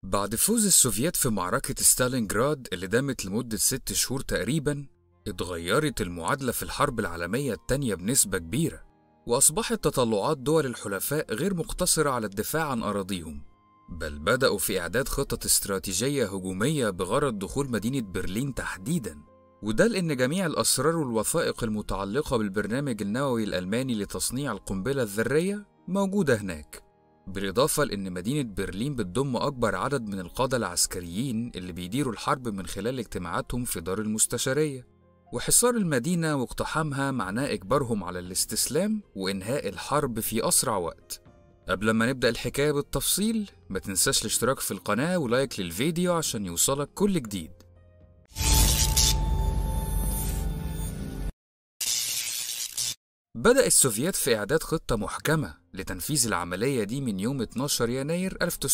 بعد فوز السوفيات في معركة ستالينجراد اللي دامت لمدة ست شهور تقريبا اتغيرت المعادلة في الحرب العالمية التانية بنسبة كبيرة وأصبحت تطلعات دول الحلفاء غير مقتصرة على الدفاع عن أراضيهم بل بدأوا في إعداد خطط استراتيجية هجومية بغرض دخول مدينة برلين تحديدا وده لأن جميع الأسرار والوثائق المتعلقة بالبرنامج النووي الألماني لتصنيع القنبلة الذرية موجودة هناك بالإضافة لأن مدينة برلين بتضم أكبر عدد من القادة العسكريين اللي بيديروا الحرب من خلال اجتماعاتهم في دار المستشارية وحصار المدينة واقتحامها معناه إجبارهم على الاستسلام وإنهاء الحرب في أسرع وقت قبل ما نبدأ الحكاية بالتفصيل ما تنساش الاشتراك في القناة ولايك للفيديو عشان يوصلك كل جديد بدأ السوفيات في إعداد خطة محكمة لتنفيذ العملية دي من يوم 12 يناير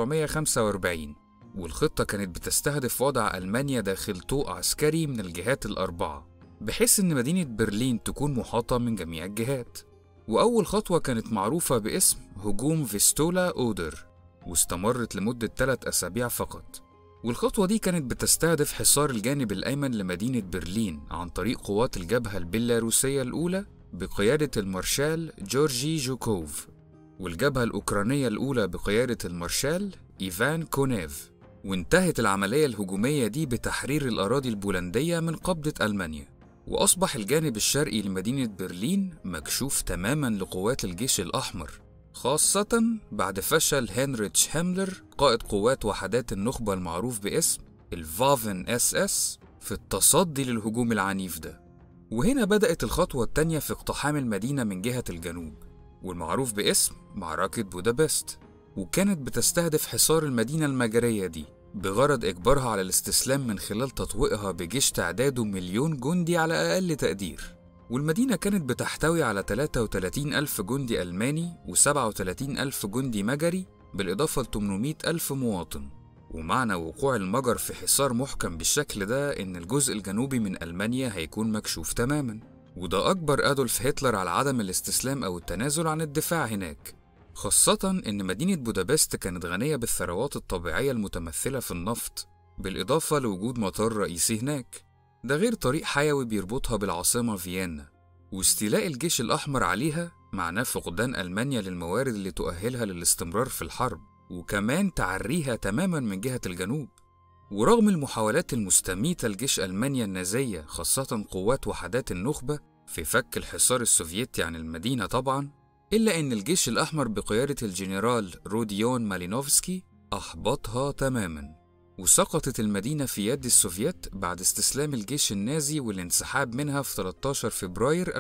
1945 والخطة كانت بتستهدف وضع ألمانيا داخل طوق عسكري من الجهات الأربعة بحيث إن مدينة برلين تكون محاطة من جميع الجهات وأول خطوة كانت معروفة باسم هجوم فيستولا أودر واستمرت لمدة ثلاث أسابيع فقط والخطوة دي كانت بتستهدف حصار الجانب الأيمن لمدينة برلين عن طريق قوات الجبهة البيلاروسية الأولى بقيادة المارشال جورجي جوكوف والجبهة الأوكرانية الأولى بقيادة المارشال إيفان كونيف وانتهت العملية الهجومية دي بتحرير الأراضي البولندية من قبضة ألمانيا وأصبح الجانب الشرقي لمدينة برلين مكشوف تماما لقوات الجيش الأحمر خاصة بعد فشل هنريتش هيملر قائد قوات وحدات النخبة المعروف باسم الفافن اس اس في التصدي للهجوم العنيف ده وهنا بدأت الخطوة التانية في اقتحام المدينة من جهة الجنوب والمعروف باسم معركة بودابست وكانت بتستهدف حصار المدينة المجرية دي بغرض إجبارها على الاستسلام من خلال تطويقها بجيش تعداده مليون جندي على أقل تقدير والمدينة كانت بتحتوي على 33 ألف جندي ألماني و37 ألف جندي مجري بالإضافة ل 800 ألف مواطن ومعنى وقوع المجر في حصار محكم بالشكل ده إن الجزء الجنوبي من ألمانيا هيكون مكشوف تماما وده أجبر أدولف هتلر على عدم الاستسلام أو التنازل عن الدفاع هناك خاصة إن مدينة بودابست كانت غنية بالثروات الطبيعية المتمثلة في النفط بالإضافة لوجود مطار رئيسي هناك ده غير طريق حيوي بيربطها بالعاصمة فيينا واستيلاء الجيش الأحمر عليها معناه فقدان ألمانيا للموارد اللي تؤهلها للاستمرار في الحرب وكمان تعريها تماما من جهة الجنوب ورغم المحاولات المستميتة لجيش ألمانيا النازية خاصة قوات وحدات النخبة في فك الحصار السوفيتي عن المدينة طبعا إلا أن الجيش الأحمر بقيادة الجنرال روديون مالينوفسكي أحبطها تماما وسقطت المدينة في يد السوفيت بعد استسلام الجيش النازي والانسحاب منها في 13 فبراير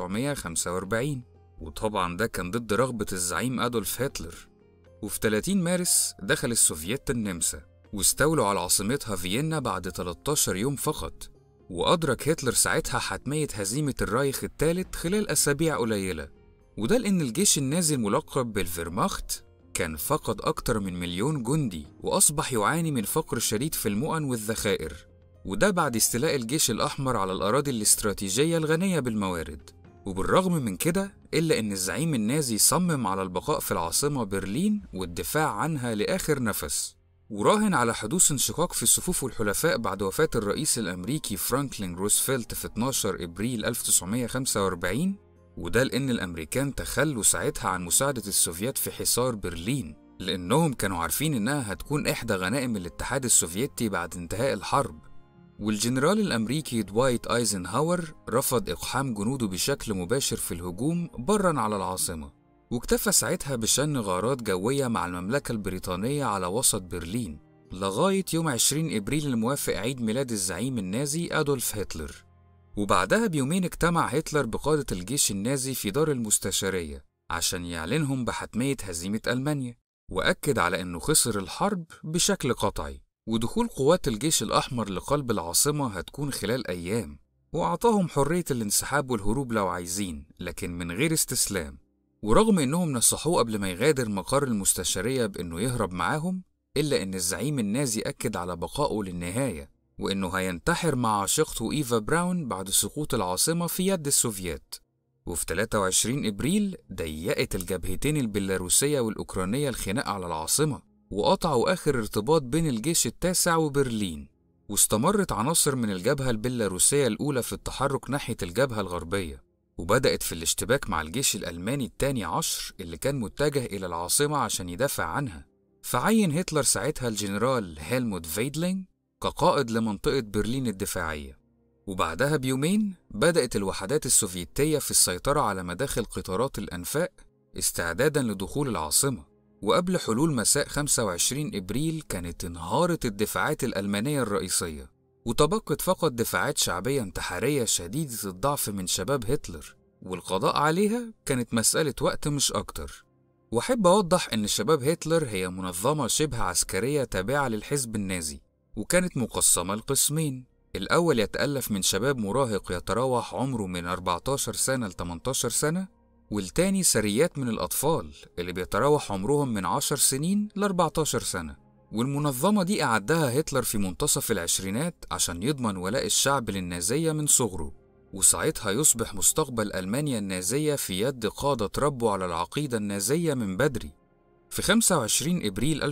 1945 وطبعا ده كان ضد رغبة الزعيم أدولف هتلر وفي 30 مارس دخل السوفيت النمسا واستولوا على عاصمتها فيينا بعد 13 يوم فقط وأدرك هتلر ساعتها حتمية هزيمة الرايخ الثالث خلال أسابيع قليلة وده لأن الجيش النازي الملقب بالفيرماخت كان فقد أكتر من مليون جندي وأصبح يعاني من فقر شديد في المؤن والذخائر وده بعد استيلاء الجيش الأحمر على الأراضي الاستراتيجية الغنية بالموارد وبالرغم من كده إلا أن الزعيم النازي صمم على البقاء في العاصمة برلين والدفاع عنها لآخر نفس وراهن على حدوث انشقاق في صفوف الحلفاء بعد وفاة الرئيس الأمريكي فرانكلين روزفلت في 12 إبريل 1945 وده لأن الأمريكان تخلوا ساعتها عن مساعدة السوفيات في حصار برلين لأنهم كانوا عارفين إنها هتكون إحدى غنائم الاتحاد السوفيتي بعد انتهاء الحرب والجنرال الأمريكي دوايت أيزنهاور رفض إقحام جنوده بشكل مباشر في الهجوم برا على العاصمة واكتفى ساعتها بشن غارات جوية مع المملكة البريطانية على وسط برلين لغاية يوم 20 إبريل الموافق عيد ميلاد الزعيم النازي أدولف هتلر وبعدها بيومين اجتمع هتلر بقادة الجيش النازي في دار المستشارية عشان يعلنهم بحتمية هزيمة ألمانيا وأكد على أنه خسر الحرب بشكل قطعي ودخول قوات الجيش الأحمر لقلب العاصمة هتكون خلال أيام وأعطاهم حرية الانسحاب والهروب لو عايزين لكن من غير استسلام ورغم إنهم نصحوه قبل ما يغادر مقر المستشارية بإنه يهرب معاهم إلا إن الزعيم النازي أكد على بقائه للنهاية وإنه هينتحر مع عشيقته إيفا براون بعد سقوط العاصمة في يد السوفيات وفي 23 إبريل ضيقت الجبهتين البيلاروسية والأوكرانية الخناق على العاصمة وقطعوا آخر ارتباط بين الجيش التاسع وبرلين واستمرت عناصر من الجبهة البيلاروسية الأولى في التحرك ناحية الجبهة الغربية وبدأت في الاشتباك مع الجيش الألماني الثاني عشر اللي كان متجه إلى العاصمة عشان يدافع عنها فعين هتلر ساعتها الجنرال هيلموت فيدلينج كقائد لمنطقة برلين الدفاعية وبعدها بيومين بدأت الوحدات السوفيتية في السيطرة على مداخل قطارات الأنفاق استعدادا لدخول العاصمة وقبل حلول مساء 25 إبريل كانت انهارت الدفاعات الألمانية الرئيسية وتبقت فقط دفاعات شعبية انتحارية شديدة الضعف من شباب هتلر والقضاء عليها كانت مسألة وقت مش أكتر وأحب أوضح إن شباب هتلر هي منظمة شبه عسكرية تابعة للحزب النازي وكانت مقسمة لقسمين الأول يتألف من شباب مراهق يتراوح عمره من 14 سنة ل 18 سنة والتاني سريات من الأطفال اللي بيتراوح عمرهم من 10 سنين ل 14 سنة والمنظمة دي أعدها هتلر في منتصف العشرينات عشان يضمن ولاء الشعب للنازية من صغره وساعتها يصبح مستقبل ألمانيا النازية في يد قادة ربوا على العقيدة النازية من بدري في 25 إبريل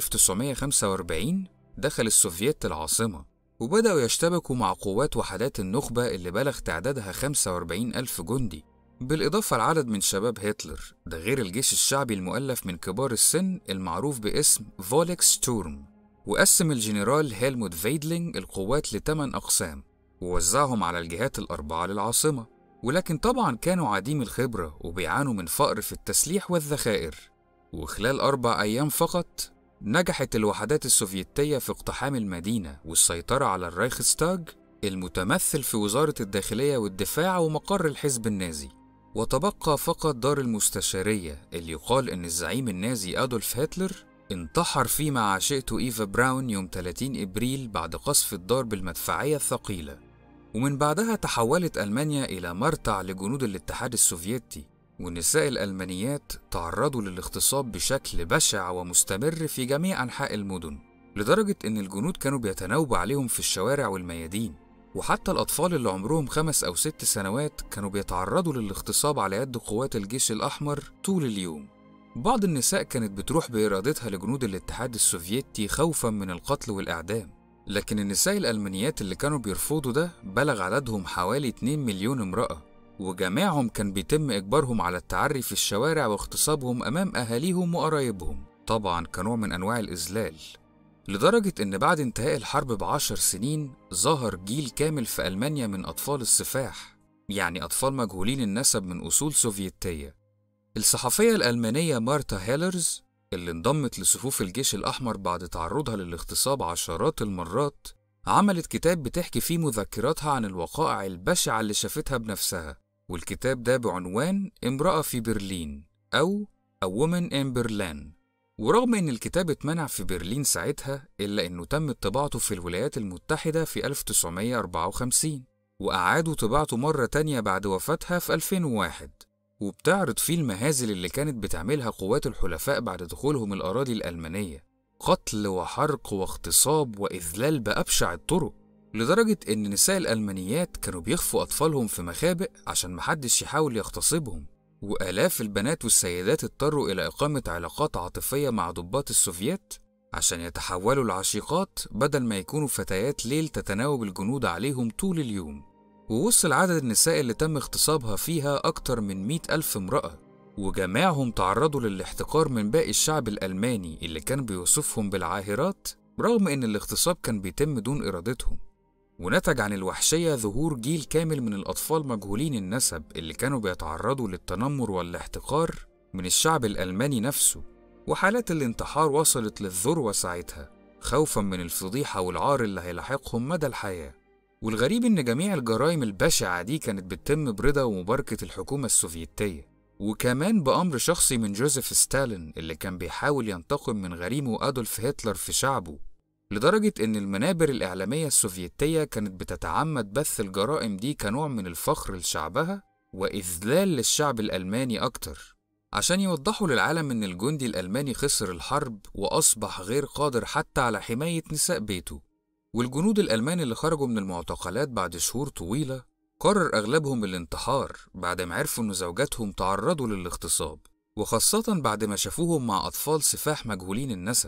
1945 دخل السوفييت العاصمة وبدأوا يشتبكوا مع قوات وحدات النخبة اللي بلغ تعدادها 45 ألف جندي بالإضافة لعدد من شباب هتلر ده غير الجيش الشعبي المؤلف من كبار السن المعروف باسم فولكس ستورم وقسم الجنرال هيلموت فيدلينج القوات لثمان أقسام ووزعهم على الجهات الأربعة للعاصمة ولكن طبعا كانوا عديم الخبرة وبيعانوا من فقر في التسليح والذخائر وخلال أربع أيام فقط نجحت الوحدات السوفيتية في اقتحام المدينة والسيطرة على الرايخستاج المتمثل في وزارة الداخلية والدفاع ومقر الحزب النازي وتبقى فقط دار المستشارية اللي يقال إن الزعيم النازي أدولف هتلر انتحر فيه مع عشيقته إيفا براون يوم 30 إبريل بعد قصف الدار بالمدفعية الثقيلة ومن بعدها تحولت ألمانيا إلى مرتع لجنود الاتحاد السوفيتي والنساء الألمانيات تعرضوا للاغتصاب بشكل بشع ومستمر في جميع أنحاء المدن لدرجة إن الجنود كانوا بيتناوبوا عليهم في الشوارع والميادين وحتى الأطفال اللي عمرهم خمس أو ست سنوات كانوا بيتعرضوا للاغتصاب على يد قوات الجيش الأحمر طول اليوم بعض النساء كانت بتروح بإرادتها لجنود الاتحاد السوفيتي خوفا من القتل والإعدام لكن النساء الألمانيات اللي كانوا بيرفضوا ده بلغ عددهم حوالي 2 مليون امرأة وجميعهم كان بيتم إجبارهم على التعري في الشوارع واغتصابهم أمام أهاليهم وقرايبهم طبعا كنوع من أنواع الإذلال لدرجة إن بعد انتهاء الحرب بعشر سنين ظهر جيل كامل في ألمانيا من أطفال السفاح يعني أطفال مجهولين النسب من أصول سوفيتية الصحفية الألمانية مارتا هيلرز اللي انضمت لصفوف الجيش الأحمر بعد تعرضها للاغتصاب عشرات المرات عملت كتاب بتحكي فيه مذكراتها عن الوقائع البشعة اللي شافتها بنفسها والكتاب ده بعنوان امرأة في برلين أو A Woman in Berlin ورغم إن الكتاب اتمنع في برلين ساعتها إلا إنه تم طباعته في الولايات المتحدة في 1954 وأعادوا طباعته مرة تانية بعد وفاتها في 2001 وبتعرض فيه المهازل اللي كانت بتعملها قوات الحلفاء بعد دخولهم الأراضي الألمانية قتل وحرق واغتصاب وإذلال بأبشع الطرق لدرجة إن نساء الألمانيات كانوا بيخفوا أطفالهم في مخابئ عشان محدش يحاول يغتصبهم وآلاف البنات والسيدات اضطروا إلى إقامة علاقات عاطفية مع ضباط السوفيات عشان يتحولوا لعشيقات بدل ما يكونوا فتيات ليل تتناوب الجنود عليهم طول اليوم ووصل عدد النساء اللي تم اغتصابها فيها أكتر من مئة ألف امرأة وجميعهم تعرضوا للاحتقار من باقي الشعب الألماني اللي كان بيوصفهم بالعاهرات رغم إن الاغتصاب كان بيتم دون إرادتهم ونتج عن الوحشية ظهور جيل كامل من الأطفال مجهولين النسب اللي كانوا بيتعرضوا للتنمر والاحتقار من الشعب الألماني نفسه وحالات الانتحار وصلت للذروة ساعتها خوفا من الفضيحة والعار اللي هيلاحقهم مدى الحياة والغريب إن جميع الجرائم البشعة دي كانت بتتم برضا ومباركة الحكومة السوفيتية وكمان بأمر شخصي من جوزيف ستالين اللي كان بيحاول ينتقم من غريمه أدولف هتلر في شعبه لدرجة إن المنابر الإعلامية السوفيتية كانت بتتعمد بث الجرائم دي كنوع من الفخر لشعبها وإذلال للشعب الألماني أكتر عشان يوضحوا للعالم إن الجندي الألماني خسر الحرب وأصبح غير قادر حتى على حماية نساء بيته والجنود الألمان اللي خرجوا من المعتقلات بعد شهور طويلة قرر أغلبهم الانتحار بعد ما عرفوا إن زوجاتهم تعرضوا للاغتصاب وخاصة بعد ما شافوهم مع أطفال سفاح مجهولين النسب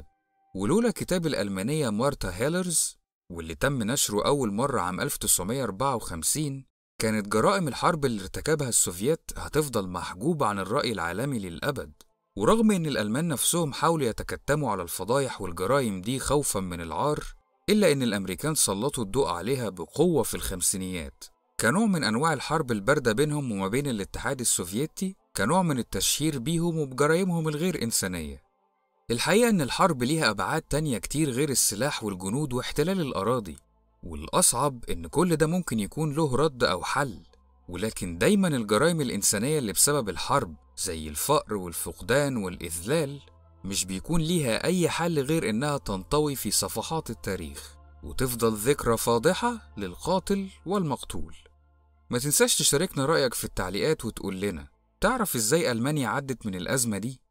ولولا كتاب الألمانية مارتا هيلرز واللي تم نشره أول مرة عام 1954 كانت جرائم الحرب اللي ارتكبها السوفييت هتفضل محجوبة عن الرأي العالمي للأبد ورغم إن الألمان نفسهم حاولوا يتكتموا على الفضايح والجرائم دي خوفا من العار إلا إن الأمريكان سلطوا الضوء عليها بقوة في الخمسينيات كنوع من أنواع الحرب الباردة بينهم وما بين الاتحاد السوفيتي كنوع من التشهير بيهم وبجرائمهم الغير إنسانية الحقيقة إن الحرب ليها أبعاد تانية كتير غير السلاح والجنود واحتلال الأراضي والأصعب إن كل ده ممكن يكون له رد أو حل ولكن دايما الجرائم الإنسانية اللي بسبب الحرب زي الفقر والفقدان والإذلال مش بيكون ليها أي حل غير إنها تنطوي في صفحات التاريخ وتفضل ذكرى فاضحة للقاتل والمقتول ما تنساش تشاركنا رأيك في التعليقات وتقول لنا تعرف إزاي ألمانيا عدت من الأزمة دي؟